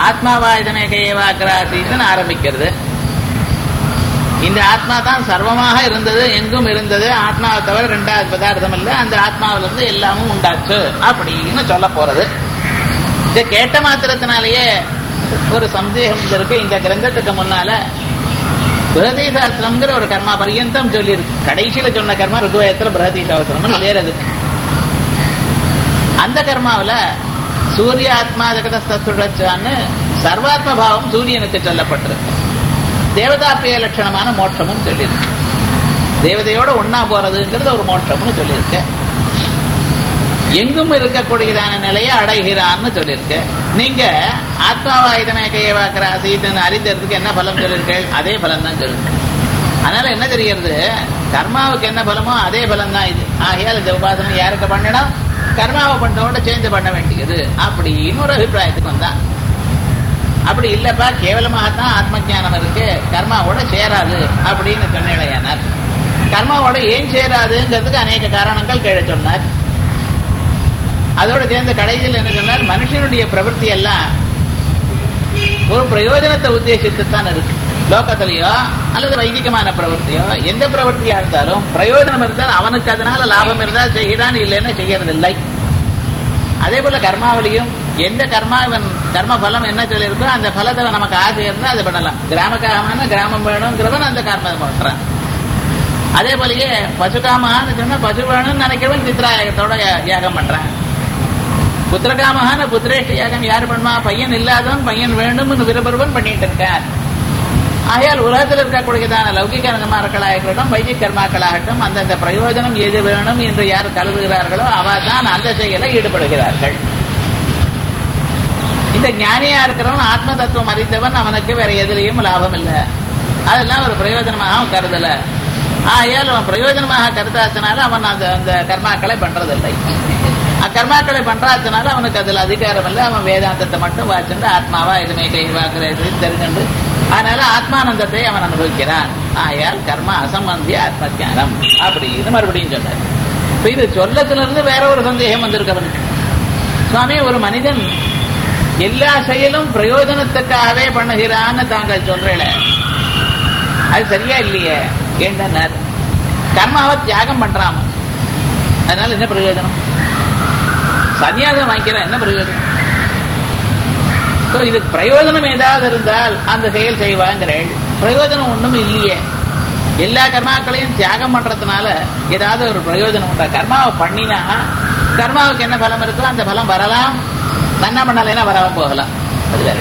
ஆத்மாவா இதனேக ஏவாக்கிராசின்னு ஆரம்பிக்கிறது இந்த ஆத்மா தான் சர்வமாக இருந்தது எங்கும் இருந்தது ஆத்மாவை தவிர ரெண்டாவது பதார்த்தம் இல்லை அந்த ஆத்மாவிலிருந்து எல்லாமும் உண்டாச்சு அப்படின்னு சொல்ல போறது இதை கேட்ட மாத்திரத்தினாலேயே ஒரு சந்தேகம் இருக்கு இந்த கிரந்தத்துக்கு முன்னால பிரகதி சாஸ்திரம்ங்கிற ஒரு கர்மா பரியந்தம் சொல்லியிருக்கு கடைசியில சொன்ன கர்மா ருகுவேயத்துல பிரகதி சாஸ்திரம் வேற அது அந்த கர்மாவுல சூரிய ஆத்மா ஜெகதஸ்துடச்சான்னு சர்வாத்ம பாவம் சூரியனுக்கு சொல்லப்பட்டிருக்கு தேவதாப்பிய லட்சணமான மோட்சமும் சொல்லியிருக்கு தேவதையோட ஒன்னா போறதுங்கிறது ஒரு மோட்சம்னு சொல்லியிருக்கு எங்கும் இருக்கக்கூடியதான நிலையை அடைகிறான்னு சொல்லியிருக்கு நீங்க ஆத்மாவாயுதமே கையவாக்கிற அசீதன் அறிந்ததுக்கு என்ன பலம் சொல்லியிருக்கேள் அதே பலம் தான் சொல்லிருக்கு அதனால என்ன தெரிகிறது கர்மாவுக்கு என்ன பலமோ அதே பலம் தான் இது ஆகையால் இந்த உபாசனை யாருக்கு பண்ணணும் கர்மாவை பண்ணோட சேர்ந்து பண்ண வேண்டியது அப்படின்னு ஒரு அபிப்பிராயத்துக்கு வந்தான் அப்படி இல்லப்பா கேவலமாகத்தான் ஆத்ம ஞானம் இருக்கு கர்மாவோட சேராது அப்படின்னு சொன்னேன் கர்மாவோட ஏன் சேராதுங்கிறதுக்கு அநேக காரணங்கள் கீழே சொன்னார் அதோட சேர்ந்த கடைசியில் என்ன சொன்னார் மனுஷனுடைய பிரவൃத்தி எல்லாம் ஒரு பிரயோஜனத்தை உத்தேசித்துத்தான் இருக்கு லோகத்திலேயோ அல்லது வைதிகமான பிரவൃத்தியோ எந்த பிரவൃத்தியா இருந்தாலும் பிரயோஜனம் இருந்தால் அவனுக்கு அதனால லாபம் இருந்தால் செய்கிறான் இல்லைன்னு செய்யறதில்லை அதே போல கர்மாவளியும் எந்த கர்மா இவன் கர்ம பலம் என்ன சொல்லியிருக்கோ அந்த பலத்தை நமக்கு ஆசை இருந்தால் அது பண்ணலாம் கிராமக்காரமான கிராமம் வேணுங்கிறவன் அந்த கர்மம் பண்றான் அதே போலயே பசுகாமகான்னு சொன்னா பசு வேணும்னு நினைக்கிறவன் சித்ராயகத்தோட யாகம் பண்றான் புத்திரகாமகான புத்திரேஷ்ட யாகம் யார் பண்ணுவா பையன் இல்லாதவன் பையன் வேண்டும்னு விரும்புறவன் பண்ணிட்டு இருக்கார் ஆகையால் உலகத்தில் இருக்கக்கூடியதான லௌகிக கர்மாக்களாகட்டும் வைதிக கர்மாக்களாகட்டும் அந்தந்த பிரயோஜனம் எது வேணும் என்று யார் கருதுகிறார்களோ அவர் தான் அந்த செயலை ஈடுபடுகிறார்கள் இந்த ஞானியா இருக்கிறவன் ஆத்ம தத்துவம் அறிந்தவன் அவனுக்கு வேற எதிலையும் லாபம் இல்லை அதெல்லாம் ஒரு பிரயோஜனமாக அவன் கருதல ஆகையால் அவன் பிரயோஜனமாக கருதாத்தினால அவன் அந்த அந்த கர்மாக்களை பண்றதில்லை அக்கர்மாக்களை பண்றாதனால அவனுக்கு அதுல அதிகாரம் இல்லை அவன் வேதாந்தத்தை மட்டும் வாசிண்டு ஆத்மாவா எதுவுமே கை வாக்குறது தெரிஞ்சுண்டு அதனால ஆத்மானந்தத்தை அவன் அனுபவிக்கிறான் ஆயால் கர்ம அசம்பந்திய ஆத்ம ஜானம் அப்படின்னு மறுபடியும் சொன்னார் இப்ப இது சொல்லத்துல இருந்து வேற ஒரு சந்தேகம் வந்திருக்கு அவனுக்கு சுவாமி ஒரு மனிதன் எல்லா செயலும் பிரயோஜனத்துக்காகவே பண்ணுகிறான்னு தாங்கள் சொல்றீங்களே அது சரியா இல்லையே ஏண்டனர் கர்மாவை தியாகம் பண்றாம அதனால என்ன பிரயோஜனம் சன்னியாசம் வாங்கிக்கிறேன் என்ன பிரயோஜனம் இதுக்கு பிரயோஜனம் ஏதாவது இருந்தால் அந்த செயல் செய்வாங்கிறேன் பிரயோஜனம் ஒண்ணும் இல்லையே எல்லா கர்மாக்களையும் தியாகம் பண்றதுனால ஏதாவது ஒரு பிரயோஜனம் உண்டா கர்மாவை பண்ணினா கர்மாவுக்கு என்ன பலம் இருக்கோ அந்த பலம் வரலாம் நன்ன பண்ணலைன்னா வராம போகலாம் அது வேற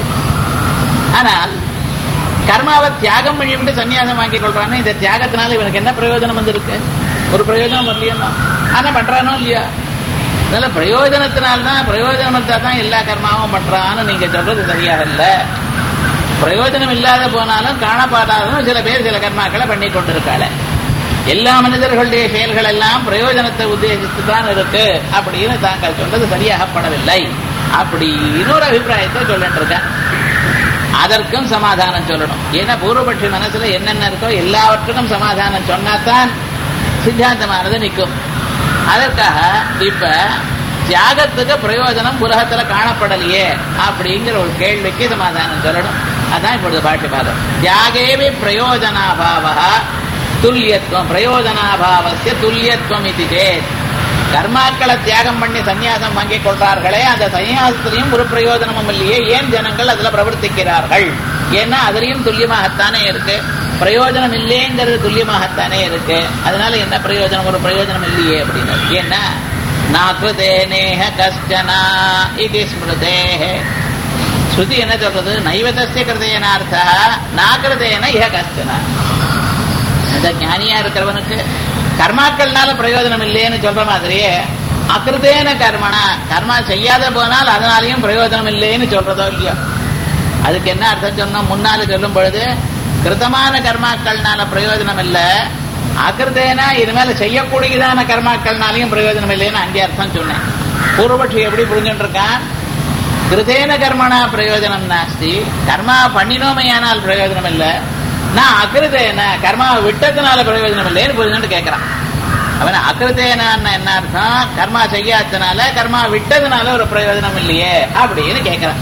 ஆனால் கர்மாவை தியாகம் பண்ணிவிட்டு சன்னியாசம் வாங்கி கொள்றான்னு இந்த தியாகத்தினால இவனுக்கு என்ன பிரயோஜனம் வந்திருக்கு ஒரு பிரயோஜனம் வரலையா ஆனா பண்றானோ இல்லையா அதனால பிரயோஜனத்தினால்தான் பிரயோஜனம் இருந்தா தான் எல்லா கர்மாவும் பண்றான்னு நீங்க சொல்றது சரியாக இல்ல பிரயோஜனம் இல்லாத போனாலும் காணப்பாடாததும் சில பேர் சில கர்மாக்களை பண்ணி கொண்டிருக்காள எல்லா மனிதர்களுடைய செயல்கள் எல்லாம் பிரயோஜனத்தை உத்தேசித்து தான் இருக்கு அப்படின்னு தாங்கள் சொல்றது சரியாகப்படவில்லை அப்படின்னு ஒரு அபிப்பிராயத்தை சொல்லிட்டு இருக்கேன் அதற்கும் சமாதானம் சொல்லணும் ஏன்னா பூர்வபட்சி மனசுல என்னென்ன இருக்கோ எல்லாவற்றுக்கும் சமாதானம் சொன்னாதான் சித்தாந்தமானது நிற்கும் அதற்காக இப்ப தியாகத்துக்கு பிரயோஜனம் உலகத்துல காணப்படலையே அப்படிங்கிற ஒரு கேள்விக்கு சமாதானம் சொல்லணும் அதான் இப்பொழுது பாட்டு பாதம் தியாகேவி பிரயோஜனாபாவ துல்லியத்துவம் பிரயோஜனாபாவசிய துல்லியத்துவம் இது சேத் கர்மாக்களை தியாகம் பண்ணி சன்னியாசம் வாங்கிக் கொள்றார்களே அந்த சன்னியாசத்திலையும் ஒரு பிரயோஜனமும் இல்லையே ஏன் ஜனங்கள் அதுல பிரவர்த்திக்கிறார்கள் ஏன்னா அதுலயும் துல்லியமாகத்தானே இருக்கு பிரயோஜனம் இல்லைங்கிறது துல்லியமாகத்தானே இருக்கு அதனால என்ன பிரயோஜனம் ஒரு பிரயோஜனம் இல்லையே அப்படின்னு ஏன்னா நாகிருதேனேக கஷ்டனா இது ஸ்மிருதே ஸ்ருதி என்ன சொல்றது நைவதஸ்ய கிருதேனார்த்தா நாகிருதேன இஹ கஷ்டனா அந்த ஞானியா இருக்கிறவனுக்கு கர்மாக்கள்னால பிரயோஜனம் இல்லைன்னு சொல்ற மாதிரியே அகிருதேன கர்மனா கர்மா செய்யாத போனால் அதனாலையும் பிரயோஜனம் இல்லைன்னு சொல்றதோ இல்லையோ அதுக்கு என்ன அர்த்தம் சொன்னோம் முன்னால சொல்லும் பொழுது கிருத்தமான கர்மாக்கள்னால பிரயோஜனம் இல்ல அகிருதேனா இனிமேல செய்யக்கூடியதான கர்மாக்கள்னாலையும் பிரயோஜனம் இல்லைன்னு அங்கே அர்த்தம் சொன்னேன் பூர்வபட்சி எப்படி புரிஞ்சுட்டு இருக்கான் கிருதேன கர்மனா பிரயோஜனம் நாஸ்தி கர்மா பண்ணினோமையானால் பிரயோஜனம் இல்லை நான் அகிருதேன கர்மாவை விட்டதுனால பிரயோஜனம் இல்லைன்னு புரிஞ்சுட்டு கேட்கறான் அவன் அகிருதேனான்னு என்ன அர்த்தம் கர்மா செய்யாததுனால கர்மா விட்டதுனால ஒரு பிரயோஜனம் இல்லையே அப்படின்னு கேட்கறான்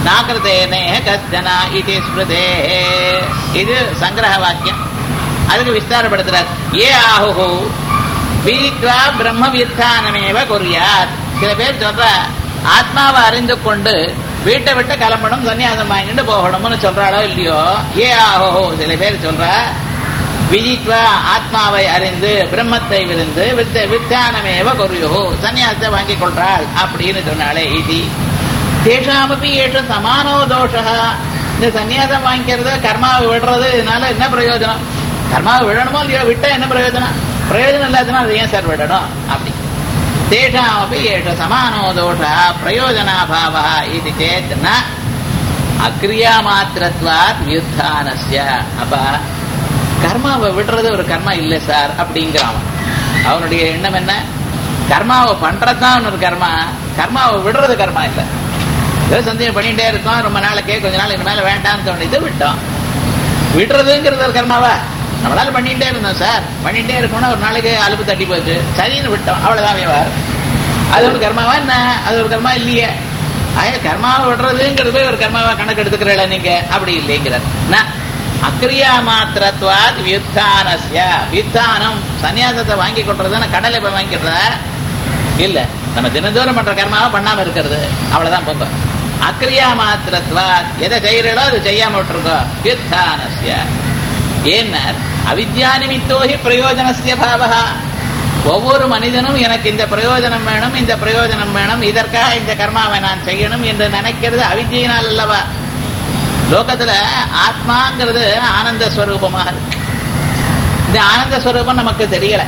நாகிருதேனே கஷ்டனா இது ஸ்மிருதே இது சங்கிரக வாக்கியம் அதுக்கு விஸ்தாரப்படுத்துறார் ஏ ஆஹு வீக்வா பிரம்ம வித்தானமேவ குறியாத் சில பேர் சொல்ற ஆத்மாவை அறிந்து கொண்டு வீட்டை விட்டு கிளம்பணும் சன்னியாசம் வாங்கிட்டு போகணும்னு சொல்றாளோ இல்லையோ ஏ ஆஹோ சில பேர் சொல்ற விதித்வா ஆத்மாவை அறிந்து பிரம்மத்தை விருந்து வித்த வித்தானமேவ கொரியோ சன்னியாசத்தை வாங்கிக் கொள்றாள் அப்படின்னு சொன்னாலே இது தேஷாமப்பி ஏற்ற சமானோ தோஷா இந்த சன்னியாசம் வாங்கிக்கிறது கர்மாவை விடுறது இதனால என்ன பிரயோஜனம் கர்மாவை விடணுமோ இல்லையோ விட்டா என்ன பிரயோஜனம் பிரயோஜனம் இல்லாதனா அது ஏன் சார் விடணும் அப்படி தேஷாமப்பி ஏற்ற சமானோ தோஷா பிரயோஜனாபாவா இது சேத் ந அக்ரியா மாத்திரத்வாத் வியுத்தானஸ்ய அப்ப கர்மாவை விடுறது ஒரு கர்மா இல்லை சார் அப்படிங்கிறான் அவனுடைய எண்ணம் என்ன கர்மாவை பண்றதுதான் ஒரு கர்மா கர்மாவை விடுறது கர்மா இல்லை ஏதோ சந்தேகம் பண்ணிட்டே இருக்கோம் ரொம்ப நாளைக்கே கொஞ்ச நாள் இனிமேல வேண்டாம்னு தோணுது விட்டோம் விடுறதுங்கிறது ஒரு கர்மாவா நம்மளால பண்ணிட்டே இருந்தோம் சார் பண்ணிட்டே இருக்கோம்னா ஒரு நாளைக்கு அலுப்பு தட்டி போச்சு சரின்னு விட்டோம் அவ்வளவுதான் வியாபாரம் அது ஒரு கர்மாவா என்ன அது ஒரு கர்மா இல்லையே ஆக கர்மாவை விடுறதுங்கிறது ஒரு கர்மாவா கணக்கு எடுத்துக்கிறல நீங்க அப்படி இல்லைங்கிறார் நான் அக்ரியா மாத்திரத்வாத் வியுத்தானஸ்ய வியுத்தானம் சன்னியாசத்தை வாங்கி கொள்றதுன்னு கடலை போய் வாங்கிக்கிறதா இல்ல நம்ம தினந்தோறும் பண்ற கர்மாவை பண்ணாம இருக்கிறது அவ்வளவுதான் போங்க அக்ரியா மாத்திரத்வாத் எதை செய்யறோ அது செய்யாம விட்டுருக்கோ வியுத்தானஸ்ய ஏன்னா அவித்யா நிமித்தோகி பிரயோஜனஸ்ய பாவகா ஒவ்வொரு மனிதனும் எனக்கு இந்த பிரயோஜனம் வேணும் இந்த பிரயோஜனம் வேணும் இதற்காக இந்த கர்மாவை நான் செய்யணும் என்று நினைக்கிறது அவித்யினால் அல்லவா லோகத்துல ஆத்மாங்கிறது ஆனந்த ஸ்வரூபமாக இருக்கு இந்த ஆனந்த ஸ்வரூபம் நமக்கு தெரியல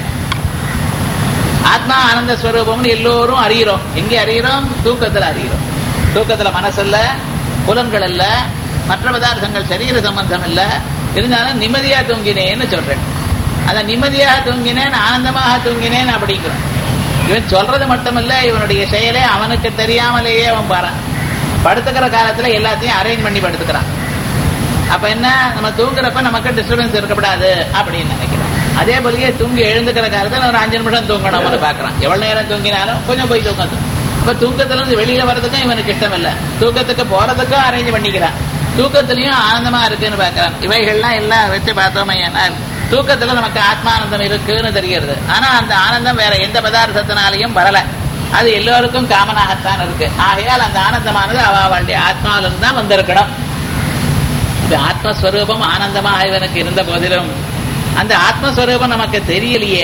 ஆத்மா ஆனந்த ஸ்வரூபம்னு எல்லோரும் அறிகிறோம் எங்க அறிகிறோம் தூக்கத்துல அறிகிறோம் தூக்கத்துல மனசு இல்ல புலன்கள் இல்ல மற்ற பதார்த்தங்கள் சரீர சம்பந்தம் இல்ல இருந்தாலும் நிம்மதியா தூங்கினேன்னு சொல்றேன் அத நிம்மதியாக தூங்கினேன் ஆனந்தமாக தூங்கினேன் அப்படிங்கிறோம் இவன் சொல்றது மட்டுமல்ல இவனுடைய செயலே அவனுக்கு தெரியாமலேயே அவன் பாறான் படுத்துக்கிற காலத்துல எல்லாத்தையும் அரேஞ்ச் பண்ணி படுத்துக்கிறான் அப்ப என்ன நம்ம தூங்குறப்ப நமக்கு டிஸ்டர்பன்ஸ் இருக்கக்கூடாது அப்படின்னு நினைக்கிறோம் அதே போலயே தூங்கி எழுந்துக்கிற காலத்துல ஒரு அஞ்சு நிமிஷம் தூங்கணும்னு பாக்குறான் எவ்வளவு நேரம் தூங்கினாலும் கொஞ்சம் போய் தூங்கும் இப்ப தூக்கத்துல இருந்து வெளியில வர்றதுக்கும் இவனுக்கு இஷ்டம் இல்ல தூக்கத்துக்கு போறதுக்கும் அரேஞ்ச் பண்ணிக்கிறான் தூக்கத்திலையும் ஆனந்தமா இருக்குன்னு பாக்குறான் இவைகள்லாம் எல்லாம் வச்சு பார்த்தோமே என்ன தூக்கத்துல நமக்கு ஆத்மானந்தம் இருக்குன்னு தெரிகிறது ஆனா அந்த ஆனந்தம் வேற எந்த பதார்த்தத்தினாலையும் வரல அது எல்லோருக்கும் காமனாகத்தான் இருக்கு ஆகையால் அந்த ஆனந்தமானது அவ அவளுடைய ஆத்மாவிலிருந்து தான் வந்திருக்கணும் இது ஆத்மஸ்வரூபம் ஆனந்தமாக இவனுக்கு இருந்த போதிலும் அந்த ஆத்மஸ்வரூபம் நமக்கு தெரியலையே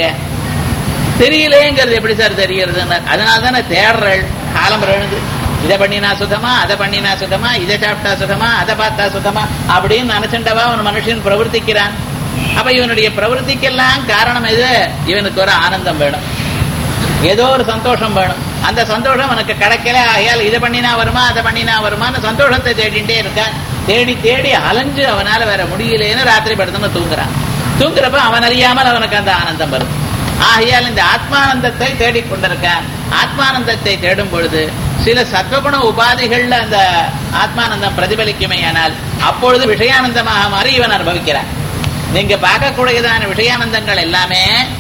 தெரியலேங்கிறது எப்படி சார் தெரியறதுன்னு அதனால தானே தேடுறள் காலம் எழுந்து இதை பண்ணினா சுகமா அதை பண்ணினா சுகமா இதை சாப்பிட்டா சுகமா அதை பார்த்தா சுகமா அப்படின்னு நினைச்சுட்டவா ஒரு மனுஷன் பிரவர்த்திக்கிறான் அப்ப இவனுடைய பிரவருத்திக்கெல்லாம் காரணம் எது இவனுக்கு ஒரு ஆனந்தம் வேணும் ஏதோ ஒரு சந்தோஷம் வேணும் அந்த சந்தோஷம் எனக்கு கிடைக்கல ஆகையால் இதை பண்ணினா வருமா அதை பண்ணினா வருமான்னு சந்தோஷத்தை தேடிட்டே இருக்கான் தேடி தேடி அலைஞ்சு அவனால வேற முடியலேன்னு ராத்திரி படுத்துன்னு தூங்குறான் தூங்குறப்ப அவன் அறியாமல் அவனுக்கு அந்த ஆனந்தம் வரும் ஆகையால் இந்த ஆத்மானந்தத்தை தேடிக்கொண்டிருக்கான் ஆத்மானந்தத்தை தேடும் பொழுது சில சத்வகுண உபாதிகள்ல அந்த ஆத்மானந்தம் பிரதிபலிக்குமே ஆனால் அப்பொழுது விஷயானந்தமாக மாறி இவன் அனுபவிக்கிறான் நீங்க பார்க்கக்கூடியதான விஷயானந்தங்கள் எல்லாமே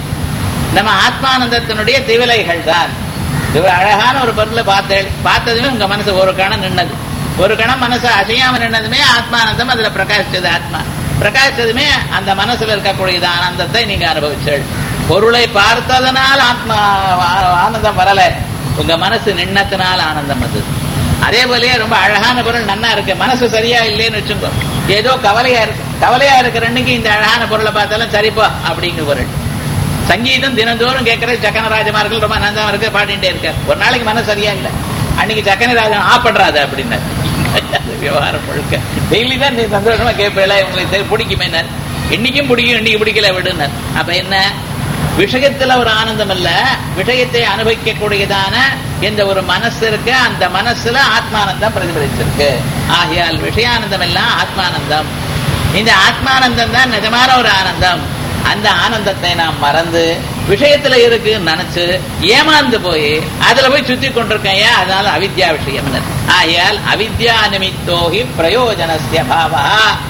நம்ம ஆத்மானந்தத்தினுடைய திவிலைகள் தான் இது அழகான ஒரு பொருளை பார்த்தேன் பார்த்ததுமே உங்க மனசு ஒரு கணம் நின்னது ஒரு கணம் மனசு அசையாம நின்னதுமே ஆத்மானந்தம் அதுல பிரகாசிச்சது ஆத்மா பிரகாசிச்சதுமே அந்த மனசுல இருக்கக்கூடியது ஆனந்தத்தை நீங்க அனுபவிச்சீள் பொருளை பார்த்ததனால் ஆத்மா ஆனந்தம் வரல உங்க மனசு நின்னத்தினால் ஆனந்தம் வந்தது அதே போலயே ரொம்ப அழகான பொருள் நன்னா இருக்கு மனசு சரியா இல்லைன்னு வச்சுக்கோ ஏதோ கவலையா இருக்கு கவலையா இருக்கிற அன்னைக்கு இந்த அழகான பொருளை பார்த்தாலும் சரிப்பா அப்படிங்கிற பொருள் சங்கீதம் தினந்தோறும் கேட்கறது சக்கனராஜமார்கள் ரொம்ப நந்தமா இருக்கு பாடிட்டே இருக்கார் ஒரு நாளைக்கு மனசு சரியா இல்லை அன்னைக்கு சக்கனராஜன் ஆ பண்றாது அப்படின்னு விவகாரம் முழுக்க டெய்லி தான் நீ சந்தோஷமா கேட்பேல உங்களுக்கு பிடிக்குமே இன்னைக்கும் பிடிக்கும் இன்னைக்கு பிடிக்கல விடுனர் அப்ப என்ன விஷயத்துல ஒரு ஆனந்தம் இல்ல விஷயத்தை அனுபவிக்கக்கூடியதான எந்த ஒரு மனசு இருக்கு அந்த மனசுல ஆத்மானந்தம் பிரதிபலிச்சிருக்கு ஆகையால் விஷயானந்தம் எல்லாம் ஆத்மானந்தம் இந்த ஆத்மானந்தம் தான் நிஜமான ஒரு ஆனந்தம் அந்த ஆனந்தத்தை நாம் மறந்து விஷயத்துல இருக்குன்னு நினைச்சு ஏமாந்து போய் அதுல போய் சுத்தி கொண்டிருக்கேன் ஏன் அதனால அவித்யா விஷயம் ஆகையால் அவித்யா நிமித்தோகி பிரயோஜனஸ்ய பாவா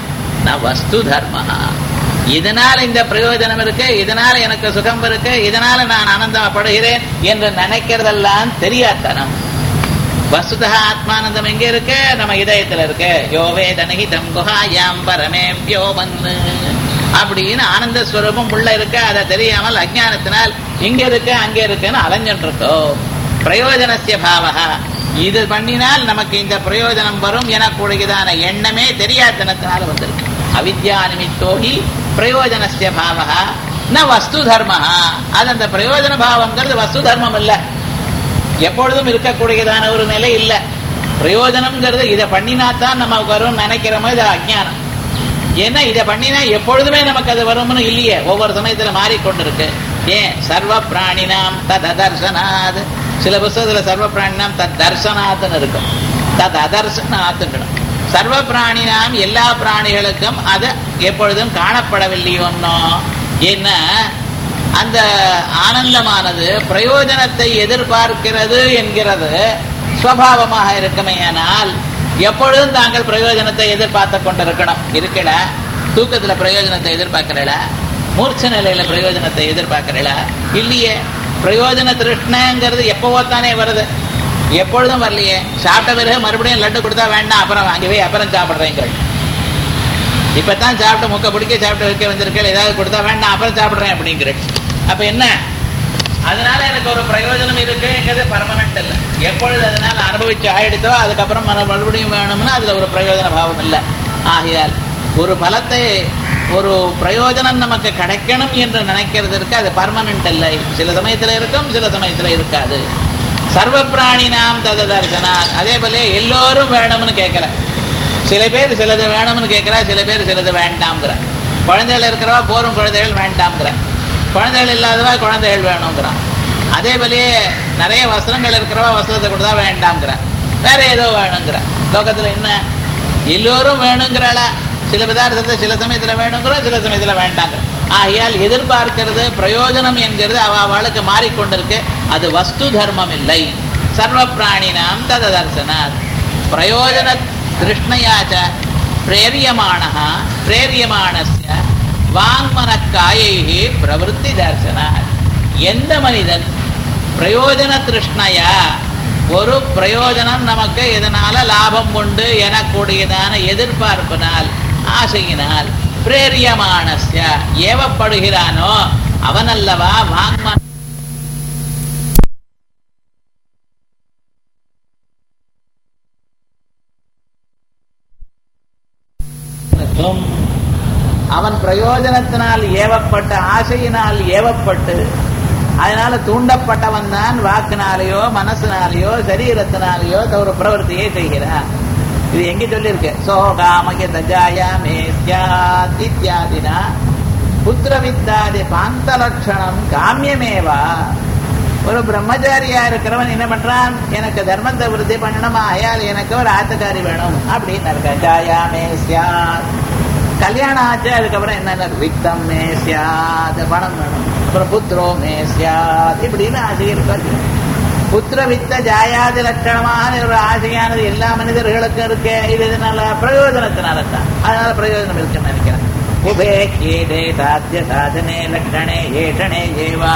ந வஸ்து தர்மஹா இதனால இந்த பிரயோஜனம் இருக்கு இதனால எனக்கு சுகம் இருக்கு இதனால நான் ஆனந்தப்படுகிறேன் என்று நினைக்கிறதெல்லாம் தெரியாதனம் வசுதா ஆத்மானந்தம் எங்க இருக்கு நம்ம இதயத்துல இருக்கு யோவே தனஹிதம் குஹாயாம் பரமே வியோமன்னு அப்படின்னு ஆனந்த ஸ்வரூபம் உள்ள இருக்கு அதை தெரியாமல் அஜானத்தினால் இங்க இருக்கு அங்க இருக்குன்னு அலைஞ்சிட்டு இருக்கோம் பிரயோஜனசிய பாவகா இது பண்ணினால் நமக்கு இந்த பிரயோஜனம் வரும் எனக்கூடியதான எண்ணமே தெரியாதனத்தினால வந்திருக்கு அவித்யா நிமித்தோகி பிரயோஜனசிய பாவகா ந வஸ்து தர்மஹா அது அந்த பிரயோஜன பாவம்ங்கிறது வஸ்து தர்மம் இல்ல எப்பொழுதும் இருக்கக்கூடியதான ஒரு நிலை இல்ல பிரயோஜனம்ங்கிறது இதை பண்ணினாத்தான் நமக்கு வரும் நினைக்கிறோமோ இது அஜ்ஞானம் ஏன்னா இதை பண்ணினா எப்பொழுதுமே நமக்கு அது வரும்னு இல்லையே ஒவ்வொரு சமயத்துல மாறிக்கொண்டிருக்கு ஏன் சர்வ பிராணினாம் தத் அதர்சனாத் சில புஸ்தகத்துல சர்வ பிராணினாம் தத் தர்சனாத்னு இருக்கும் தத் அதர்சனாத்துக்கணும் சர்வ பிராணினாம் எல்லா பிராணிகளுக்கும் அது எப்பொழுதும் காணப்படவில்லையோன்னோ ஏன்னா அந்த ஆனந்தமானது பிரயோஜனத்தை எதிர்பார்க்கிறது என்கிறது சுவாவமாக இருக்குமேயானால் எப்பொழுதும் தாங்கள் பிரயோஜனத்தை எதிர்பார்த்து கொண்டிருக்கணும் இருக்கல தூக்கத்துல பிரயோஜனத்தை எதிர்பார்க்கிறல மூர்ச்ச நிலையில பிரயோஜனத்தை எதிர்பார்க்கிறல இல்லையே பிரயோஜன திருஷ்ணங்கிறது எப்பவோ தானே வருது எப்பொழுதும் வரலையே சாப்பிட்ட பிறகு மறுபடியும் லட்டு கொடுத்தா வேண்டாம் அப்புறம் வாங்கவே அப்புறம் சாப்பிடுறேங்கள் இப்பதான் சாப்பிட்டு முக்க பிடிக்க சாப்பிட்டு வைக்க வந்திருக்கேன் ஏதாவது கொடுத்தா வேண்டாம் அப்புறம் சாப்பிடுறேன் அப்படிங்கிற அப்ப என்ன அதனால எனக்கு ஒரு பிரயோஜனம் இருக்குங்கிறது பர்மனன்ட் இல்லை எப்பொழுது அதனால அனுபவிச்சு ஆயிடுத்தோ அதுக்கப்புறம் மறு- மறுபடியும் வேணும்னா அதுல ஒரு பிரயோஜன பாவம் இல்லை ஆகையால் ஒரு பலத்தை ஒரு பிரயோஜனம் நமக்கு கிடைக்கணும் என்று நினைக்கிறதுக்கு அது பர்மனன்ட் இல்லை சில சமயத்துல இருக்கும் சில சமயத்துல இருக்காது சர்வ பிராணி நாம் தத தர்சனா அதே போல எல்லோரும் வேணும்னு கேட்கல சில பேர் சிலது வேணும்னு கேட்கிறா சில பேர் சிலது வேண்டாம்ங்கிற குழந்தைகள் இருக்கிறவா போரும் குழந்தைகள் வேண்டாம்ங்கிற குழந்தைகள் இல்லாதவா குழந்தைகள் வேணுங்கிறான் அதே போலயே நிறைய வஸ்திரங்கள் இருக்கிறவா வஸ்திரத்தை கொடுத்தா வேண்டாம்ங்கிற வேற ஏதோ வேணுங்கிற லோகத்துல என்ன எல்லோரும் வேணுங்கிறாளா சில பதார்த்தத்தை சில சமயத்துல வேணுங்கிறோம் சில சமயத்துல வேண்டாங்க ஆகையால் எதிர்பார்க்கிறது பிரயோஜனம் என்கிறது அவ அவளுக்கு மாறிக்கொண்டிருக்கு அது வஸ்து தர்மம் இல்லை சர்வ பிராணினாம் தத தர்சனாத் பிரயோஜன திருஷ்ணயாச்ச பிரேரியமானः பிரேரியமானஸ்ய வாங்மனக்காயை பிரவருத்தி தர்சனாத் எந்த மனிதன் பிரயோஜன திருஷ்ணயா ஒரு பிரயோஜனம் நமக்கு இதனால லாபம் உண்டு எனக்கூடியதான எதிர்பார்ப்பினால் ஆசையினால் பிரேரியமானஸ்ய ஏவப்படுகிறானோ அவனல்லவா வாங்ம அவன் பிரயோஜனத்தினால் ஏவப்பட்ட ஆசையினால் ஏவப்பட்டு அதனால தூண்டப்பட்டவன் தான் வாக்குனாலேயோ மனசுனாலேயோ சரீரத்தினாலேயோ ஒரு பிரவருத்தியை செய்கிறான் இது எங்க சொல்லியிருக்கு சோகாமய தஜாயா மேத்யாத் இத்தியாதினா புத்திரவித்தாதி பாந்த லட்சணம் காமியமேவா ஒரு பிரம்மச்சாரியா இருக்கிறவன் என்ன பண்றான் எனக்கு தர்மத்தை விருத்தி பண்ணணும் ஆயால் எனக்கு ஒரு ஆத்துக்காரி வேணும் அப்படின்னு இருக்க ஜாயா மேஸ்யாத் கல்யாணம் ஆச்சு அதுக்கப்புறம் என்ன விக்தம் மேஸ்யாத் பணம் வேணும் அப்புறம் புத்திரோ மேஸ்யாத் இப்படின்னு ஆசை இருக்காது புத்திர வித்த ஜாயாதி லட்சணமான ஒரு ஆசையானது எல்லா மனிதர்களுக்கும் இருக்கு இது இதனால பிரயோஜனத்தினால தான் அதனால பிரயோஜனம் இருக்குன்னு நினைக்கிறேன் உபே கேதே சாத்திய சாதனே லட்சணே ஏஷனே ஏவா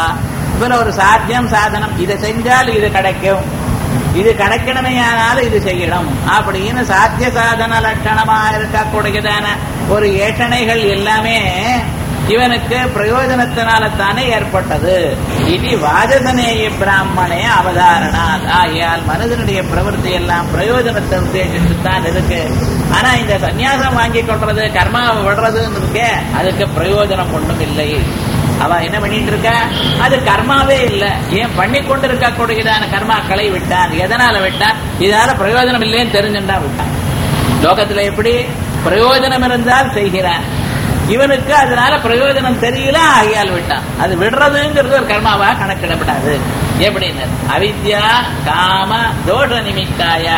இதுல ஒரு சாத்தியம் சாதனம் இதை செஞ்சால் இது கிடைக்கும் இது கிடைக்கணுமே ஆனாலும் இது செய்யணும் அப்படின்னு சாத்திய சாதன லட்சணமா இருக்கக்கூடியதான ஒரு ஏஷணைகள் எல்லாமே இவனுக்கு பிரயோஜனத்தினால தானே ஏற்பட்டது இது வாஜசனேய பிராமணே அவதாரணா ஆகையால் மனிதனுடைய பிரவൃத்தி எல்லாம் பிரயோஜனத்தை உத்தேசித்து தான் இருக்கு ஆனா இந்த சந்நியாசம் வாங்கி கொள்றது கர்மாவை விடுறதுன்னு இருக்கே அதுக்கு பிரயோஜனம் ஒண்ணும் இல்லை அவ என்ன பண்ணிட்டு இருக்கா அது கர்மாவே இல்ல ஏன் பண்ணி கொண்டு இருக்கக்கூடியதான கர்மாக்களை விட்டான் எதனால விட்டான் இதனால பிரயோஜனம் இல்லைன்னு தெரிஞ்சுட்டா விட்டான் லோகத்துல எப்படி பிரயோஜனம் இருந்தால் செய்கிறான் இவனுக்கு அதனால பிரயோஜனம் தெரியல ஆகியால் விட்டான் அது விடுறதுங்கிறது ஒரு கர்மாவா கணக்கிடப்படாது எப்படின்னு அவித்யா காம தோஷ நிமித்தாய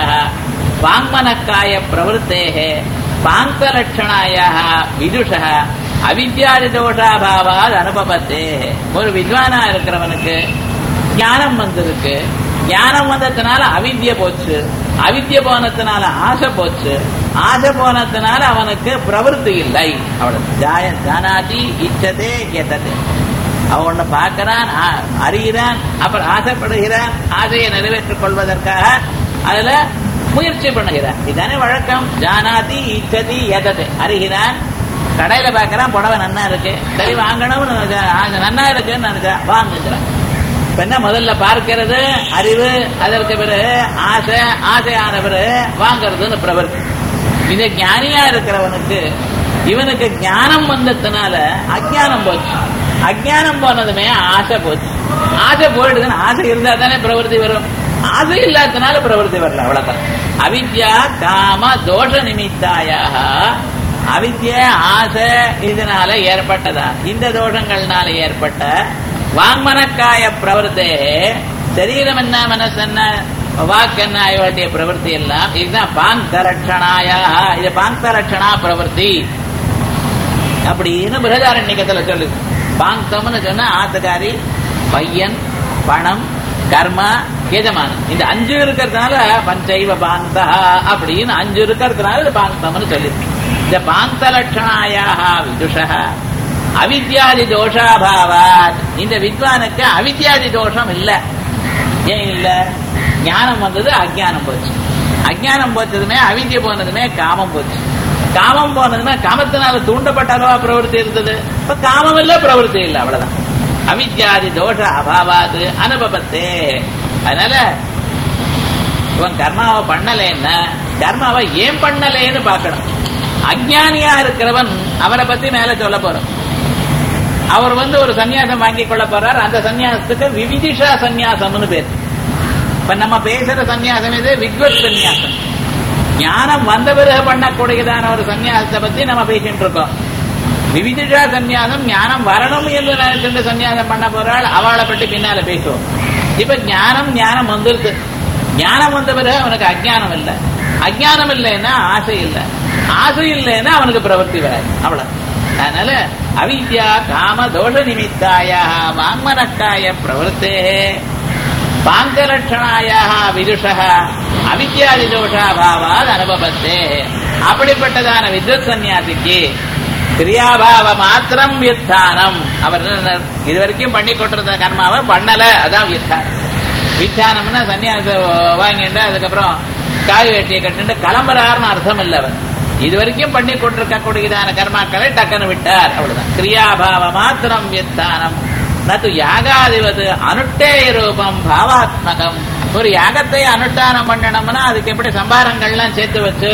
வாங்மனக்காய பிரவருத்தேகே பாங்க லட்சணாய விதுஷ அவித்யாதி தோஷாபாவாது அனுபவத்தே ஒரு வித்வானா இருக்கிறவனுக்கு ஞானம் வந்திருக்கு ஞானம் வந்ததுனால அவித்ய போச்சு அவித்ய போனதுனால ஆசை போச்சு ஆசை போனதுனால அவனுக்கு பிரவருத்தி இல்லை அவனுக்கு ஜாய ஜானாதி இச்சதே எத்தது அவன் ஒண்ணு பார்க்கிறான் ஆ- அறிகிறான் அப்புறம் ஆசைப்படுகிறான் ஆசையை நிறைவேற்றிக் கொள்வதற்காக அதுல முயற்சி பண்ணுகிறார் இதுதானே வழக்கம் ஜானாதி இச்சதி எதது அறிகிறான் கடையில பாக்குறான் புடவை நன்னா இருக்கு சரி வாங்கணும்னு நினைச்சா- ஆ, நன்னா இருக்குன்னு நினைச்சா வாங்குகிறான் இப்ப என்ன முதல்ல பார்க்கிறது அறிவு அதற்கு பிறகு ஆசை ஆசையான பிறகு வாங்குறதுன்னு பிரவர்த்தி இந்த ஞானியா இருக்கிறவனுக்கு இவனுக்கு ஞானம் வந்ததுனால அஜ்ஞானம் போச்சு அஜ்ஞானம் போனதுமே ஆசை போச்சு ஆசை போயிடுதுன்னு ஆசை இருந்தா தானே பிரவருத்தி வரும் ஆசை இல்லாததுனால பிரவருத்தி வரல அவ்வளவுதான் அவித்யா காம தோஷ நிமித்தாயாக அவித்ய ஆசை இதனால ஏற்பட்டதா இந்த தோஷங்கள்னால ஏற்பட்ட வாங்மனக்காய பிரவருத்தே சரீரம் என்ன மனசு என்ன வாக்கு என்ன இவருடைய பிரவருத்தி எல்லாம் இதுதான் பாங்க லட்சணாயா இது பாங்க லட்சணா பிரவருத்தி அப்படின்னு பிரதாரண்யத்துல சொல்லுது பாங்கம்னு சொன்னா ஆத்துக்காரி பையன் பணம் கர்மா எஜமானம் இந்த அஞ்சு இருக்கிறதுனால பஞ்சைவ பாந்தா அப்படின்னு அஞ்சு இருக்கிறதுனால இது பாங்கம்னு சொல்லிருக்கு இந்த பாந்த லட்சணாயாக விதுஷா அவித்யாதி தோஷாபாவாத் இந்த வித்வானுக்கு அவித்யாதி தோஷம் இல்ல ஏன் இல்ல ஞானம் வந்தது அஜ்ஞானம் போச்சு அஜ்ஞானம் போச்சதுமே அவித்ய போனதுமே காமம் போச்சு காமம் போனதுமே காமத்தினால தூண்டப்பட்ட பிரவருத்தி இருந்தது இப்ப காமம் இல்ல பிரவருத்தி இல்ல அவ்வளவுதான் அவித்யாதி தோஷ அபாவாது அனுபவத்தே அதனால இவன் கர்மாவை பண்ணலேன்னா கர்மாவை ஏன் பண்ணலேன்னு பார்க்கணும் அஜ்ஞானியா இருக்கிறவன் அவரை பத்தி மேல சொல்ல போறோம் அவர் வந்து ஒரு சன்னியாசம் வாங்கி கொள்ள போறார் அந்த சன்னியாசத்துக்கு விவிதிஷா சன்னியாசம்னு பேர் இப்ப நம்ம பேசுற சன்னியாசம் இது வித்வத் சன்னியாசம் ஞானம் வந்த பிறகு பண்ணக்கூடியதான ஒரு சன்னியாசத்தை பத்தி நம்ம பேசிட்டு இருக்கோம் விவிதிஷா சன்னியாசம் ஞானம் வரணும் என்று நினைச்சிட்டு சன்னியாசம் பண்ண போறாள் அவளை பற்றி பின்னால பேசுவோம் இப்ப ஞானம் ஞானம் வந்துருது ஞானம் வந்த பிறகு அவனுக்கு அஜ்ஞானம் இல்லை அஜ்ஞானம் இல்லைன்னா ஆசை இல்லை ஆசை இல்லைன்னா அவனுக்கு பிரவர்த்தி வராது அவ்வளவு அதனால அவித்யா காம தோஷ நிமித்தாய வாங்மனக்காய பிரவருத்தே பாங்கலட்சணாய விதுஷ அவித்யாதி தோஷாபாவாத் அனுபவத்தே அப்படிப்பட்டதான வித்வத் சன்னியாசிக்கு கிரியாபாவ மாத்திரம் வித்தானம் அவர் என்ன இது வரைக்கும் பண்ணி கொண்டிருந்த கர்மாவை பண்ணல அதான் வித்தானம் வித்தானம்னா சன்னியாச வாங்கிட்டு அதுக்கப்புறம் காய் வெட்டியை கட்டிட்டு கிளம்புறாருன்னு அர்த்தம் இல்ல அவர் இது வரைக்கும் பண்ணி கொண்டிருக்கக்கூடியதான கர்மாக்களை டக்குன்னு விட்டார் அவ்வளவுதான் கிரியாபாவ மாத்திரம் வித்தானம் நது யாகாதிபது அனுட்டேய ரூபம் பாவாத்மகம் ஒரு யாகத்தை அனுஷ்டானம் பண்ணணும்னா அதுக்கு எப்படி சம்பாரங்கள்லாம் சேர்த்து வச்சு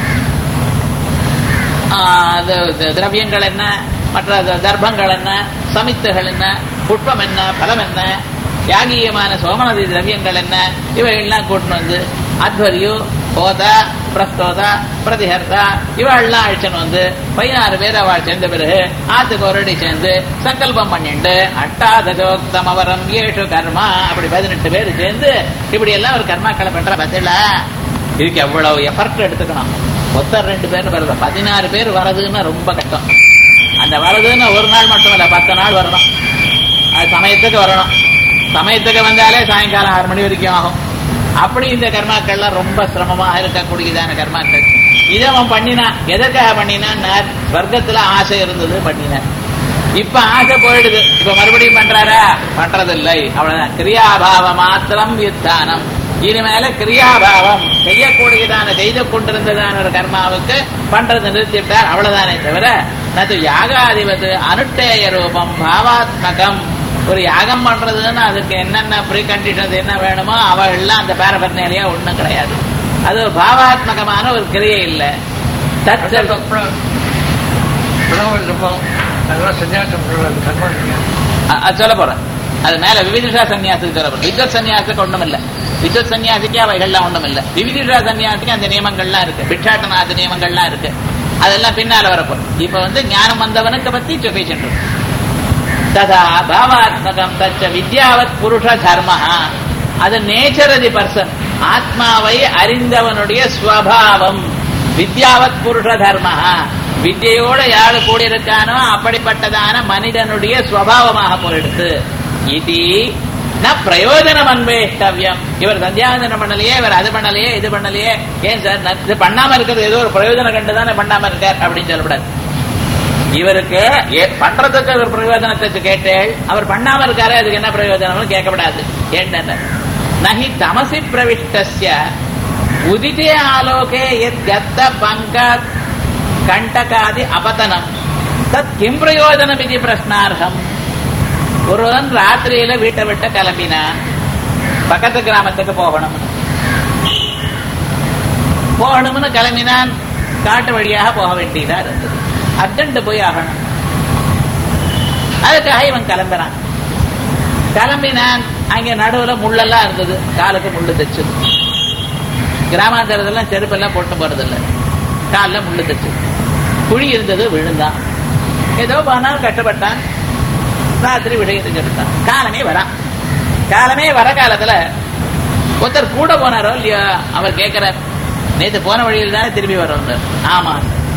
ஆஹ், அது தி- திரவியங்கள் என்ன மற்ற த- தர்ப்பங்கள் என்ன சமித்துகள் என்ன புஷ்பம் என்ன பலம் என்ன யாகியமான சோமநதி திரவியங்கள் என்ன இவைகள்லாம் கூட்டின்னு வந்து அத்வரியு ஹோதா பிரஸ்தோதா பிரதிஹர்த்தா இவாள்லாம் அழிச்சுன்னு வந்து பதினாறு பேர் அவள் சேர்ந்த பிறகு ஆத்துக்கு ஒரு அடி சேர்ந்து சங்கல்பம் பண்ணிண்டு அட்டாதகோக்தமவரம் ஏழு கர்மா அப்படி பதினெட்டு பேர் சேர்ந்து இப்படி எல்லாம் ஒரு கர்மாக்களை பண்ற பத்தில இதுக்கு எவ்வளவு எஃபர்ட் எடுத்துக்கணும் மொத்தம் ரெண்டு பேர் வருது பதினாறு பேர் வரதுன்னா ரொம்ப கஷ்டம் அந்த வரதுன்னு ஒரு நாள் மட்டும் இல்ல பத்து நாள் வரணும் அது சமயத்துக்கு வரணும் சமயத்துக்கு வந்தாலே சாயங்காலம் ஆறு மணி வரைக்கும் ஆகும் அப்படி இந்த கர்மாக்கள்லாம் ரொம்ப சிரமமாக இருக்கக்கூடியதான கர்மாக்கள் இதை அவன் பண்ணினான் எதற்காக பண்ணினான் ஸ்வர்க்கத்துல ஆசை இருந்தது பண்ணினான் இப்ப ஆசை போயிடுது இப்ப மறுபடியும் பண்றாரா பண்றதில்லை அவ்வளவுதான் கிரியாபாவ மாத்திரம் வித்தானம் இனிமேல கிரியாபாவம் செய்யக்கூடியதான செய்து கொண்டிருந்ததான ஒரு கர்மாவுக்கு பண்றது நிறுத்திவிட்டார் அவ்வளவுதானே தவிர நது யாகாதிபது அனுட்டேய ரூபம் பாவாத்மகம் ஒரு யாகம் பண்றதுன்னா அதுக்கு என்னென்ன ப்ரீ கண்டிஷன்ஸ் என்ன வேணுமோ அவள்லாம் அந்த பேரபர்னேலியா ஒண்ணும் கிடையாது அது ஒரு பாவாத்மகமான ஒரு கிரியை இல்லை தத் உணவு இருப்போம் அதெல்லாம் சன்னியாசம் சொல்றது கர்மம் இல்லையா? அ- அது சொல்ல போறேன் அது மேல விவிதிஷா சன்னியாசத்துக்கு சொல்ல போறேன் வித்வத் சன்னியாசத்துக்கு ஒண்ணும் இல்ல வித்வத் சன்னியாசிக்கு அவைகள்லாம் ஒண்ணும் இல்ல விவிதிஷா சன்னியாசிக்கு அந்த நியமங்கள்லாம் இருக்கு பிட்சாட்டநாத நியமங்கள்லாம் இருக்கு அதெல்லாம் பின்னால வரப்போம் இப்ப வந்து ஞானம் வந்தவனுக்கு பத்தி பேசிட்டு இருக்கோம். ததா பாவாத்மகம் தச்ச வித்யாவத் புருஷ தர்ம அது நேச்சர் தி பர்சன் ஆத்மாவை அறிந்தவனுடைய ஸ்வபாவம் வித்யாவத் புருஷ தர்ம வித்யோட யாரு கூடியிருக்கானோ அப்படிப்பட்டதான மனிதனுடைய ஸ்வபாவமாக போயிடுத்து இது ந பிரயோஜனம் அன்வேஷ்டவியம் இவர் சந்தியாவந்தனம் பண்ணலையே இவர் அது பண்ணலையே இது பண்ணலையே ஏன் சார் நான் இது பண்ணாம இருக்கிறது ஏதோ ஒரு பிரயோஜனம் கண்டு தானே பண்ணாம இருக்கார் அப்படின்னு சொல்லக்கூடாது இவருக்கு ஏ- பண்றதுக்கு ஒரு பிரயோஜனத்தை கேட்டேள் அவர் பண்ணாம இருக்காரு அதுக்கு என்ன பிரயோஜனம்னு கேட்கப்படாது ஏன்டா நகி தமசி பிரவிஷ்டஸ்ய உதிதே ஆலோகே எத் கத்த பங்க கண்டகாதி அபதனம் தத் கிம் பிரயோஜனம் இது பிரஷ்னார்ஹம் ஒருவன் ராத்திரியில வீட்டை விட்டு கிளம்பினான் பக்கத்து கிராமத்துக்கு போகணும் போகணும்னு கிளம்பினான் காட்டு வழியாக போக வேண்டியதா இருந்தது அர்ஜென்ட் போய் ஆகணும் அதுக்காக இவன் கிளம்புறான் கிளம்பினான் அங்க நடுவுல முள்ளெல்லாம் இருந்தது காலுக்கு முள்ளு தைச்சு கிராமாந்தரத்தெல்லாம் செருப்பெல்லாம் போட்டு போறதில்ல காலில் முள்ளு தைச்சு குழி இருந்தது விழுந்தான் ஏதோ போனால் கஷ்டப்பட்டான் ராத்திரி விடையிட்டு எடுத்தான் காலமே வரான் காலமே வர காலத்துல ஒருத்தர் கூட போனாரோ இல்லையோ அவர் கேட்கிறார் நேத்து போன வழியில் தானே திரும்பி வரோம் ஆமா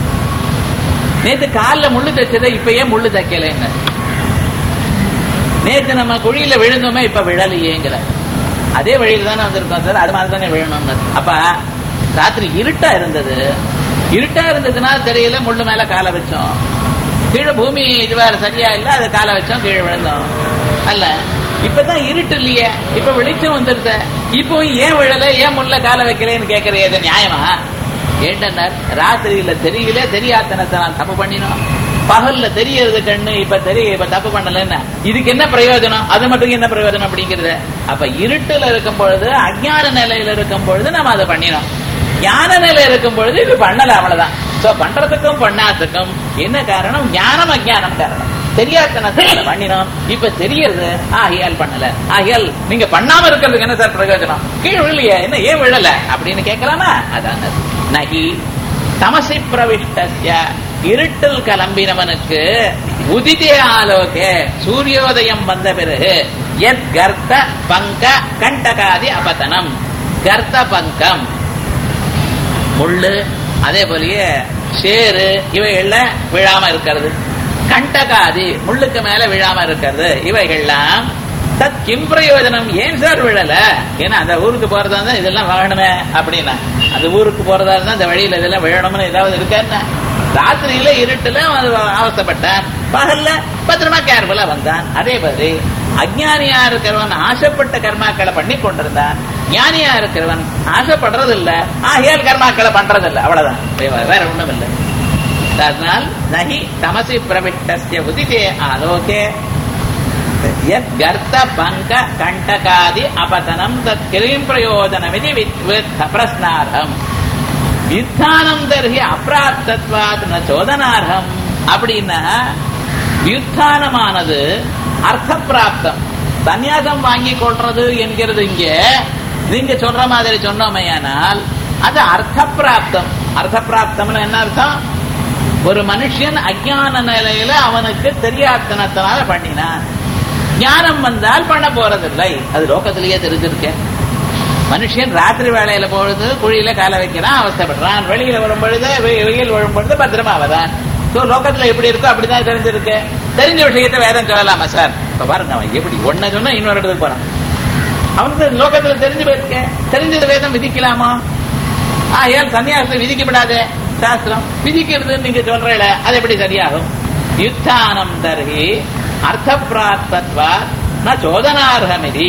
நேத்து காலில் முள்ளு தைச்சதை இப்ப ஏன் முள்ளு தைக்கலைங்க நேத்து நம்ம குழியில விழுந்தோமே இப்ப விழலையேங்கிற அதே வழியில் தானே வந்திருக்கோம் சார் அது மாதிரி தானே விழணும் அப்ப ராத்திரி இருட்டா இருந்தது இருட்டா இருந்ததுன்னா தெரியல முள்ளு மேல காலை வச்சோம் கீழே பூமி இது வேற சரியா இல்ல அதை காலை வச்சோம் கீழே விழுந்தோம் அல்ல இப்பதான் இருட்டு இல்லையே இப்ப வெளிச்சம் வந்துருத இப்போ ஏன் விழல ஏன் முள்ள காலை வைக்கலன்னு கேக்குறது இது நியாயமா ஏண்டனர் ராத்திரியில தெரியல தெரியாதனத்தை நான் தப்பு பண்ணினோம் பகல்ல தெரியறது கண்ணு இப்ப தெரிய இப்ப தப்பு பண்ணலன்னு இதுக்கு என்ன பிரயோஜனம் அது மட்டும் என்ன பிரயோஜனம் அப்படிங்கிறது அப்ப இருட்டுல இருக்கும் பொழுது அஜ்ஞான நிலையில இருக்கும் பொழுது நம்ம அதை பண்ணினோம் ஞான நிலை இருக்கும் பொழுது இது பண்ணல அவ்வளவுதான் சோ பண்றதுக்கும் பண்ணாததுக்கும் என்ன காரணம் ஞானம் அஜ்ஞானம் காரணம் தெரியாதனத்தை பண்ணினோம் இப்ப தெரியறது ஆகியால் பண்ணல ஆகியால் நீங்க பண்ணாம இருக்கிறதுக்கு என்ன சார் பிரயோஜனம் கீழ் விழலையே என்ன ஏன் விழல அப்படின்னு கேட்கலாமா அதான் நகி தமசி பிரவிஷ்டஸ்ய இருட்டில் கிளம்பினவனுக்கு உதிதே ஆலோகே சூரியோதயம் வந்த பிறகு எத் கர்த்த பங்க கண்டகாதி அபதனம் கர்த்த பங்கம் முள்ளு அதே போலயே சேரு இவைகள்ல விழாம இருக்கிறது கண்டகாதி முள்ளுக்கு மேல விழாம இருக்கிறது இவைகள்லாம் தத் கிம் பிரயோஜனம் ஏன் சார் விழல ஏன்னா அந்த ஊருக்கு போறதா இருந்தா இதெல்லாம் வாழணுமே அப்படின்னா அந்த ஊருக்கு போறதா இருந்தா அந்த வழியில இதெல்லாம் விழணும்னு ஏதாவது இருக்கா ராத்திரியில இருட்டுல அவஸ்தப்பட்டான் பகல்ல பத்திரமா கேர்ஃபுல்லா வந்தான் அதே மாதிரி அஜ்ஞானியா இருக்கிறவன் ஆசைப்பட்ட கர்மாக்களை பண்ணி கொண்டிருந்தான் ஞானியா இருக்கிறவன் ஆசைப்படுறது இல்ல ஆகியால் கர்மாக்களை பண்றது இல்ல அவ்வளவுதான் வேற ஒண்ணும் இல்லை அதனால் நகி தமசி பிரவிட்டஸ்ய உதிதே ஆலோகே யத் கர்த்த பங்க கண்டகாதி அபதனம் தத் கிரீம் பிரயோஜனமிதி பிரஸ்னார்ஹம் வித்தானம் தர்ஹி அப்பிராப்தத்வாத் ந சோதனார்ஹம் அப்படின்னா வியுத்தானமானது அர்த்த பிராப்தம் சந்நியாசம் வாங்கி கொள்றது என்கிறது இங்க நீங்க சொல்ற மாதிரி சொன்னோமையானால் அது அர்த்த பிராப்தம் அர்த்த பிராப்தம்னு என்ன அர்த்தம் ஒரு மனுஷன் அஜான நிலையில அவனுக்கு தெரியாதனத்தினால பண்ணினான் ஞானம் வந்தால் பண்ண போறதில்லை அது லோகத்திலேயே தெரிஞ்சிருக்கேன் மனுஷன் ராத்திரி வேலையில பொழுது குழியில கால வைக்கிறான் அவஸ்தப்படுறான் வெளியில வரும் பொழுது வெயில் வரும் பொழுது பத்திரமா வரான் சோ லோகத்துல எப்படி இருக்கோ அப்படிதான் தெரிஞ்சிருக்கு தெரிஞ்ச விஷயத்தை வேதம் சொல்லலாமா சார் இப்ப பாருங்க அவன் எப்படி ஒன்ன சொன்னா இன்னொரு இடத்துக்கு போறான் அவனுக்கு லோகத்துல தெரிஞ்சு போயிருக்க தெரிஞ்சது வேதம் விதிக்கலாமா ஆகையால் சன்னியாசத்தை விதிக்கப்படாதே சாஸ்திரம் விதிக்கிறது நீங்க சொல்றீங்கள அது எப்படி சரியாகும் யுத்தானம் தர்ஹி அர்த்த பிராப்தத்வா ந சோதனார்ஹமிதி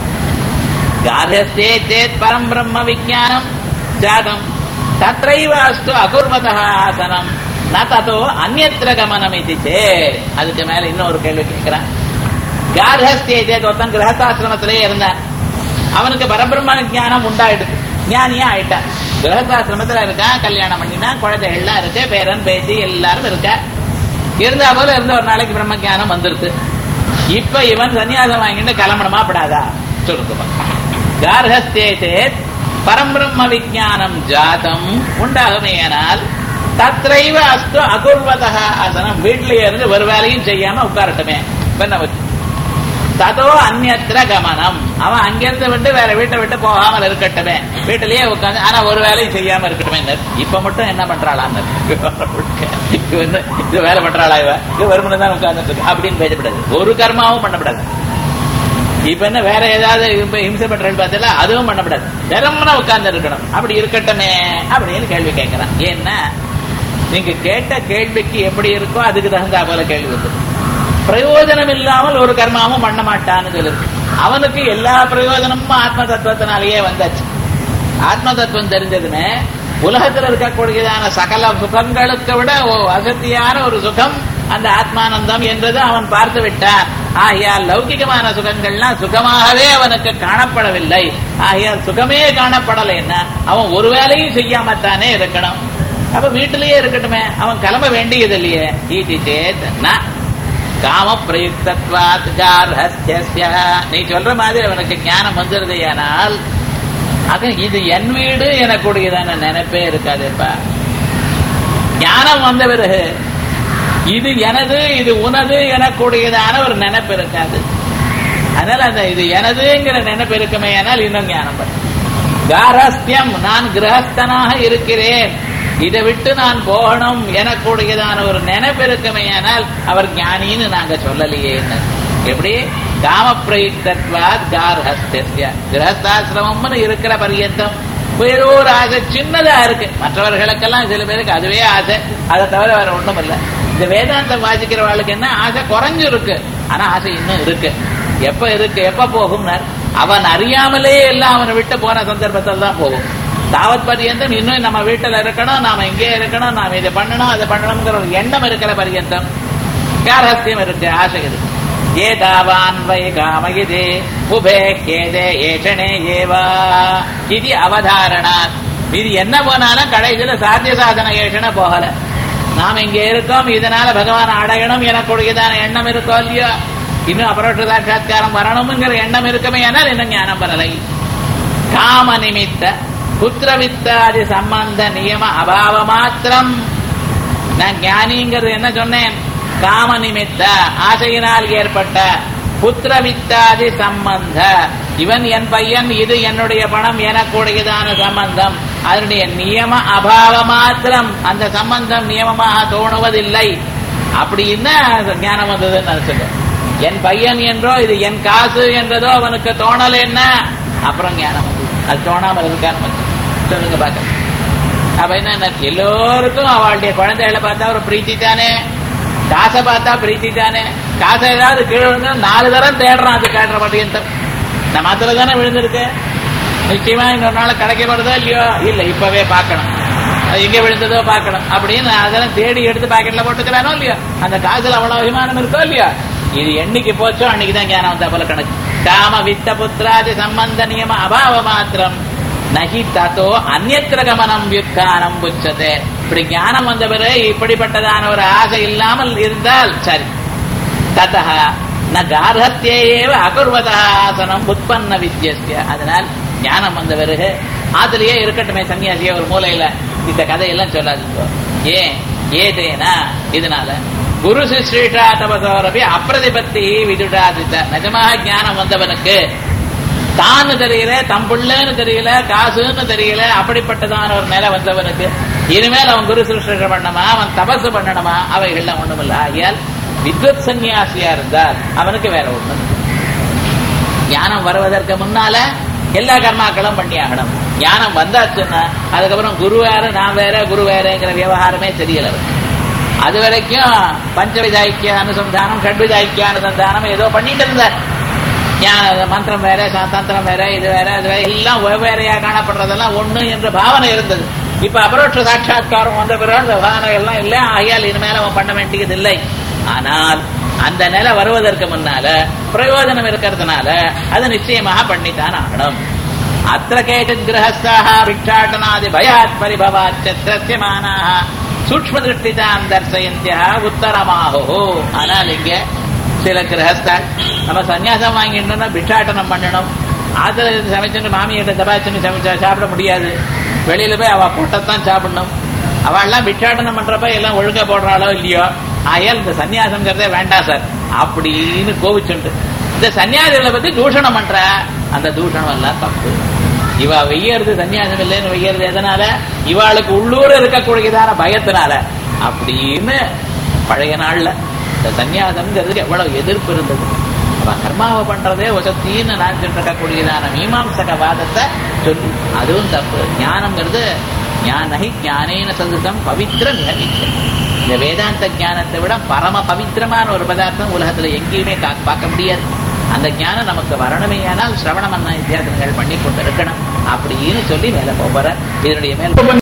கார்ஹஸ்தே சேத் பரம் பிரம்ம விஜானம் ஜாதம் தத்ரைவ அஸ்து அகுர்வதா ஆசனம் ந ததோ அந்நத்திர கமனம் இது சே அதுக்கு மேல இன்னொரு கேள்வி கேட்கிறான் கார்ஹஸ்தே சேத் ஒருத்தன் கிரகஸ்தாசிரமத்திலே இருந்தான் அவனுக்கு பரபிரம்ம ஞானம் உண்டாயிடுது ஞானியா ஆயிட்டான் கிரகஸ்தாசிரமத்துல இருக்கான் கல்யாணம் பண்ணினா குழந்தைகள்லாம் இருக்கு பேரன் பேத்தி எல்லாரும் இருக்கா இருந்தா போல இருந்த ஒரு நாளைக்கு பிரம்ம ஞானம் வந்துருது இப்ப இவன் சன்னியாசம் வாங்கிட்டு கிளம்பணுமா படாதா சொல்லுங்க கார்ஹஸ்தே சேத் பரம்பிரம்ம விஜானம் ஜாதம் உண்டாகுமேயானால் தத்ரைவ அஸ்து அகுர்வதா ஆசனம் வீட்டிலேயே இருந்து ஒரு வேலையும் செய்யாம உட்காரட்டுமே என்ன ததோ அந்நத்திர கமனம் அவன் அங்கிருந்து விட்டு வேற வீட்டை விட்டு போகாமல் இருக்கட்டுமே வீட்டிலேயே உட்காந்து ஆனா ஒரு வேலையும் செய்யாம இருக்கட்டுமே இப்ப மட்டும் என்ன பண்றாளாம் இது வேலை பண்றாளா இவ இது வருமானம் தான் உட்கார்ந்துட்டு இருக்கு அப்படின்னு பேசப்படாது ஒரு கர்மாவும் பண்ணப்படாது இப்ப என்ன வேற ஏதாவது ஹிம்சை பண்றேன்னு பார்த்தா அதுவும் பண்ணப்படாது வெறுமனா உட்கார்ந்து இருக்கணும் அப்படி இருக்கட்டுமே அப்படின்னு கேள்வி கேட்கிறான் ஏன்னா நீங்க கேட்ட கேள்விக்கு எப்படி இருக்கோ அதுக்கு தகுந்தா போல கேள்வி வந்து பிரயோஜனம் இல்லாமல் ஒரு கர்மாவும் பண்ண மாட்டான்னு சொல்லிருக்கு அவனுக்கு எல்லா பிரயோஜனமும் ஆத்ம தத்துவத்தினாலேயே வந்தாச்சு ஆத்ம தத்துவம் தெரிஞ்சதுமே உலகத்தில் இருக்கக்கூடியதான சகல சுகங்களுக்கு விட ஓ வசதியான ஒரு சுகம் அந்த ஆத்மானந்தம் என்றது அவன் பார்த்து விட்டான் ஆகையால் லௌகிகமான சுகங்கள்லாம் சுகமாகவே அவனுக்கு காணப்படவில்லை ஆகையால் சுகமே காணப்படலைன்னா அவன் ஒரு வேலையும் செய்யாமத்தானே இருக்கணும் அப்ப வீட்டிலேயே இருக்கட்டுமே அவன் கிளம்ப வேண்டியது இல்லையே ஈட்டி சேத் காம பிரயுக்தத்வாத் கார்ஹஸ்ய நீ சொல்ற மாதிரி அவனுக்கு ஞானம் வந்துருதையானால் அது இது என் வீடு எனக்கூடியதான நினைப்பே இருக்காதுப்பா ஞானம் வந்த பிறகு இது எனது இது உனது எனக்கூடியதான ஒரு நினைப்பு இருக்காது அதனால அந்த இது எனதுங்கிற நினைப்பு இருக்குமே ஆனால் இன்னும் ஞானம் வரும் காரஸ்தியம் நான் கிரகஸ்தனாக இருக்கிறேன் இதை விட்டு நான் போகணும் எனக்கூடியதான ஒரு நினைப்பு இருக்குமே ஆனால் அவர் ஞானின்னு நாங்க சொல்லலையே எப்படி காம பிரயுக்தத்வாத் கார்ஹஸ்திய கிரகஸ்தாசிரமம்னு இருக்கிற பரியந்தம் வேற ஒரு ஆசை சின்னதா இருக்கு மற்றவர்களுக்கெல்லாம் சில பேருக்கு அதுவே ஆசை அதை தவிர வேற ஒண்ணும் இல்லை இந்த வேதாந்தம் வாசிக்கிறவர்களுக்கு என்ன ஆசை குறைஞ்சு இருக்கு ஆனா ஆசை இன்னும் இருக்கு எப்ப இருக்கு எப்ப போகும்னார் அவன் அறியாமலே எல்லாம் அவனை விட்டு போன சந்தர்ப்பத்தில் தான் போகும் தாவத் பரியந்தம் இன்னும் நம்ம வீட்டுல இருக்கணும் நாம இங்கே இருக்கணும் நாம இதை பண்ணணும் அதை பண்ணணுங்கிற ஒரு எண்ணம் இருக்கிற பரியந்தம் காரஸ்தியம் இருக்கு ஆசை இருக்கு ஏதாவான் வை காமகிதே உபே கேதே ஏஷனே ஏவா இது அவதாரணா இது என்ன போனாலும் கடைசியில சாத்திய சாதன ஏஷன போகல நாம இங்க இருக்கோம் இதனால பகவான் அடையணும் எனக்குரியதான எண்ணம் இருக்கோ இல்லையோ இன்னும் அபரோஷ சாட்சா்காரம் வரணுங்கிற எண்ணம் இருக்குமே ஆனால் இன்னும் ஞானம் வரலை காம நிமித்த புத்திரவித்தாதி சம்பந்த நியம அபாவ மாத்திரம் நான் ஞானிங்கிறது என்ன சொன்னேன் காம நிமித்த ஆசையினால் ஏற்பட்ட புத்திரவித்தாதி சம்பந்த இவன் என் பையன் இது என்னுடைய பணம் எனக்கூடியதான சம்பந்தம் அதனுடைய நியம அபாவ மாத்திரம் அந்த சம்பந்தம் நியமமாக தோணுவதில்லை அப்படின்னா ஞானம் வந்ததுன்னு நினைச்சுங்க என் பையன் என்றோ இது என் காசு என்றதோ அவனுக்கு தோணலைன்னா அப்புறம் ஞானம் வந்தது அது தோணாமல் இருக்கான்னு சொல்லுங்க பார்க்க அப்ப என்ன எல்லோருக்கும் அவளுடைய குழந்தைகளை பார்த்தா ஒரு பிரீத்தி தானே காசை பார்த்தா பிரீத்தி தானே காசை ஏதாவது கீழே விழுந்தா நாலு தரம் தேடுறான் அது காட்டுற பட்டியந்தம் நம்ம அதுல தானே விழுந்திருக்கு நிச்சயமா இன்னொரு நாள் கிடைக்க வருதோ இல்லையோ இல்ல இப்பவே பார்க்கணும் அது எங்க விழுந்ததோ பார்க்கணும் அப்படின்னு அதெல்லாம் தேடி எடுத்து பாக்கெட்ல போட்டுக்கிறானோ இல்லையோ அந்த காசுல அவ்வளவு அபிமானம் இருக்கோ இல்லையோ இது என்னைக்கு போச்சோ அன்னைக்கு தான் ஞானம் வந்தா போல கணக்கு காம வித்த புத்திராதி சம்பந்த நியம அபாவ மாத்திரம் நகி தத்தோ அந்நத்திர கமனம் வியுத்தானம் புச்சதே இப்படி ஞானம் வந்த பிறகு இப்படிப்பட்டதான ஒரு ஆசை இல்லாமல் இருந்தால் சரி ததா ந கார்ஹத்தியேவ அகுர்வத ஆசனம் உற்பன்ன வித்யஸ்ய அதனால் ஞானம் வந்த பிறகு அதுலயே இருக்கட்டுமே சன்னியாசிய ஒரு மூலையில இந்த கதையெல்லாம் சொல்லாதீங்க ஏன் ஏதேனா இதனால குரு சிஸ்ரீஷா தபசோரபி அப்பிரதிபத்தி விதுடாதித்த நிஜமாக ஞானம் வந்தவனுக்கு தான்னு தெரியல தம் பிள்ளைன்னு தெரியல காசுன்னு தெரியல அப்படிப்பட்டதான ஒரு நிலை வந்தவனுக்கு இனிமேல் அவன் குரு சிருஷ்டி பண்ணணுமா அவன் தபசு பண்ணணுமா அவைகள்லாம் ஒண்ணும் இல்ல ஆகியால் வித்வத் சன்னியாசியா இருந்தால் அவனுக்கு வேற ஒண்ணு ஞானம் வருவதற்கு முன்னால எல்லா கர்மாக்களும் பண்ணி ஆகணும் ஞானம் வந்தாச்சுன்னா அதுக்கப்புறம் குரு வேற நான் வேற குரு வேறங்கிற விவகாரமே தெரியல அவருக்கு. அது வரைக்கும் பஞ்சவித ஐக்கிய அனுசந்தானம் ஷட்வித ஐக்கிய அனுசந்தானம் ஏதோ பண்ணிட்டு இருந்தார் ஞான மந்திரம் வேற சா- தந்திரம் வேற இது வேற அது வேற எல்லாம் வெவ்வேறையா காணப்படுறதெல்லாம் ஒண்ணு என்ற பாவனை இருந்தது இப்ப அபரோட்ச சாட்சா்காரம் வந்த பிறகு அந்த பாவனை எல்லாம் இல்லை ஆகையால் இனிமேல் அவன் பண்ண வேண்டியது இல்லை ஆனால் அந்த நிலை வருவதற்கு முன்னால பிரயோஜனம் இருக்கிறதுனால அது நிச்சயமாக பண்ணித்தான் ஆகணும் அத்த கேச்சித் கிரகஸ்தாக பிக்ஷாட்டனாதி பயாத் பரிபவாத் சத்தியமானாக சூக்ம திருஷ்டிதான் தர்சயந்தியா உத்தரமாகோ ஆனால் இங்க சில கிரகஸ்தால் நம்ம சன்னியாசம் வாங்கிட்டோம்னா பிக்ஷாட்டனம் பண்ணணும் ஆத்துல இருந்து சமைச்சுட்டு மாமியிட்ட தபாச்சுன்னு சமைச்சா சாப்பிட முடியாது வெளியில போய் அவ போட்டத்தான் சாப்பிடணும் அவள்லாம் பிக்ஷாட்டனம் பண்றப்ப எல்லாம் ஒழுங்கா போடுறாளோ இல்லையோ ஆயால் இந்த சன்னியாசம்ங்கிறதே வேண்டாம் சார் அப்படின்னு கோவிச்சுண்டு இந்த சன்னியாசிகளை பத்தி தூஷணம் பண்ற அந்த தூஷணம் எல்லாம் தப்பு இவ வெய்யறது சன்னியாசம் இல்லைன்னு வெய்யறது எதனால இவாளுக்கு உள்ளூர் இருக்கக்கூடியதான பயத்தினால அப்படின்னு பழைய நாள்ல இந்த சன்னியாசம்ங்கிறதுக்கு எவ்வளவு எதிர்ப்பு இருந்தது அவ கர்மாவை பண்றதே வசத்தின்னு நான் இருக்கக்கூடியதான மீமாம்சக வாதத்தை சொல்லி அதுவும் தப்பு ஞானம்ங்கிறது ஞானகி ஞானேன சதுதம் பவித்திர நிகழ்ச்சி இந்த வேதாந்த ஞானத்தை விட பரம பவித்திரமான ஒரு பதார்த்தம் உலகத்துல எங்கேயுமே கா- பார்க்க முடியாது அந்த ஞானம் நமக்கு வரணுமே ஆனால் சிரவண மன்ன வித்தியாசங்கள் பண்ணி கொண்டு இருக்கணும் அப்படின்னு சொல்லி மேல போற இதனுடைய மேல